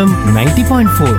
ninety point four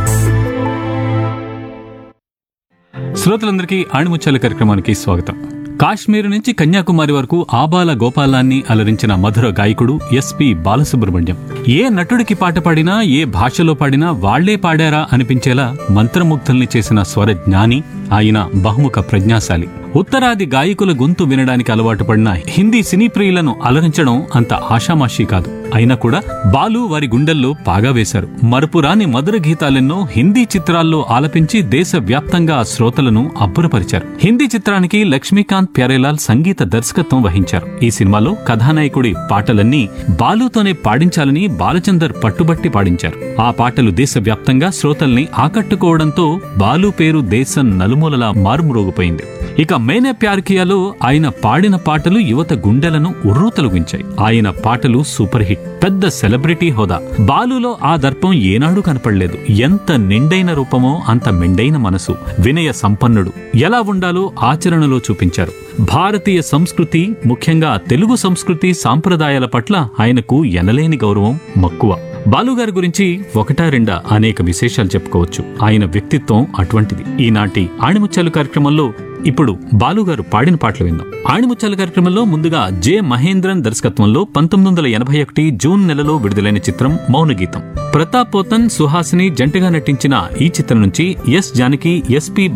శ్రోతలందరికీ ఆణిముత్యాల కార్యక్రమానికి స్వాగతం కాశ్మీర్ నుంచి కన్యాకుమారి వరకు ఆబాల గోపాలాన్ని అలరించిన మధుర గాయకుడు ఎస్పి బాలసుబ్రహ్మణ్యం ఏ నటుడికి పాట పాడినా ఏ భాషలో పాడినా వాళ్లే పాడారా అనిపించేలా మంత్రముగ్ధుల్ని చేసిన స్వర జ్ఞాని ఆయన బహుముఖ ప్రజ్ఞాశాలి ఉత్తరాది గాయకుల గొంతు వినడానికి అలవాటు పడిన హిందీ సినీ ప్రియులను అలరించడం అంత ఆషామాషీ కాదు అయినా కూడా బాలు వారి గుండెల్లో పాగా వేశారు మరపురాని మధుర గీతాలెన్నో హిందీ చిత్రాల్లో ఆలపించి దేశవ్యాప్తంగా శ్రోతలను అబ్బురపరిచారు హిందీ చిత్రానికి లక్ష్మీకాంత్ ప్యారేలాల్ సంగీత దర్శకత్వం వహించారు ఈ సినిమాలో కథానాయకుడి పాటలన్నీ బాలుతోనే పాడించాలని బాలచందర్ పట్టుబట్టి పాడించారు ఆ పాటలు దేశవ్యాప్తంగా శ్రోతల్ని ఆకట్టుకోవడంతో బాలు పేరు దేశం నలుమూలలా మారుమ్రోగిపోయింది ఇక మేనే ప్యార్ కియాలో ఆయన పాడిన పాటలు యువత గుండెలను ఉర్రూతలుగించాయి ఆయన పాటలు సూపర్ హిట్ పెద్ద సెలబ్రిటీ హోదా బాలులో ఆ దర్పం ఏనాడు కనపడలేదు ఎంత నిండైన రూపమో అంత మెండైన మనసు వినయ సంపన్నుడు ఎలా ఉండాలో ఆచరణలో చూపించారు భారతీయ సంస్కృతి ముఖ్యంగా తెలుగు సంస్కృతి సాంప్రదాయాల పట్ల ఆయనకు ఎనలేని గౌరవం మక్కువ బాలుగారి గురించి ఒకటా రెండా అనేక విశేషాలు చెప్పుకోవచ్చు ఆయన వ్యక్తిత్వం అటువంటిది ఈనాటి ఆణిముత్యాలు కార్యక్రమంలో ఇప్పుడు బాలుగారు పాడిన పాటలు విందాం ఆణిముత్యాల కార్యక్రమంలో ముందుగా జె మహేంద్రన్ దర్శకత్వంలో పంతొమ్మిది వందల ఎనభై ఒకటి జూన్ నెలలో విడుదలైన చిత్రం మౌనగీతం ప్రతాప్ పోతన్ సుహాసిని జంటగా నటించిన ఈ చిత్రం నుంచి ఎస్ జానకి ఎస్పి